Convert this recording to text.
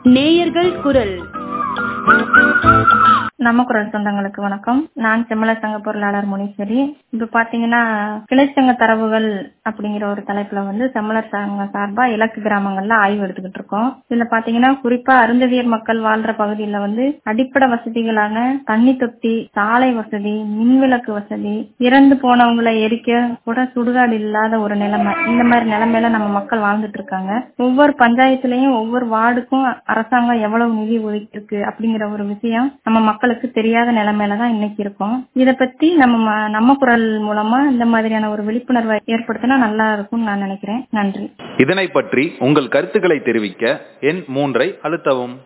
நேயர்கள் குரல் நம்ம குரல் சொந்தங்களுக்கு வணக்கம் நான் செம்மல சங்க பொருளாளர் முனீஸ்வரி இப்ப பாத்தீங்கன்னா கிளைச்சங்க தரவுகள் அப்படிங்கிற ஒரு தலைப்புல வந்து செம்மலர் சங்க சார்பா இலக்கு கிராமங்கள்ல ஆய்வு எடுத்துக்கிட்டு இருக்கோம் இதுல பாத்தீங்கன்னா குறிப்பா அருந்ததியர் மக்கள் வாழ்ற பகுதியில வந்து அடிப்படை வசதிகளான தண்ணி தொட்டி சாலை வசதி மின்விளக்கு வசதி இறந்து போனவங்களை எரிக்க கூட சுடுகாடு இல்லாத ஒரு நிலைமை இந்த மாதிரி நிலைமையில நம்ம மக்கள் வாழ்ந்துட்டு இருக்காங்க ஒவ்வொரு பஞ்சாயத்துலயும் ஒவ்வொரு வார்டுக்கும் அரசாங்கம் எவ்வளவு நிதி ஒதுக்கிருக்கு அப்படிங்கிற ஒரு விஷயம் நம்ம மக்களுக்கு தெரியாத நிலைமையில தான் இன்னைக்கு இருக்கோம் இத பத்தி நம்ம ம- நம்ம குரல் மூலமா இந்த மாதிரியான ஒரு விழிப்புணர்வை ஏற்படுத்தினா நல்லா இருக்கும்னு நான் நினைக்கிறேன் நன்றி இதனை பற்றி உங்கள் கருத்துக்களை தெரிவிக்க எண் மூன்றை அழுத்தவும்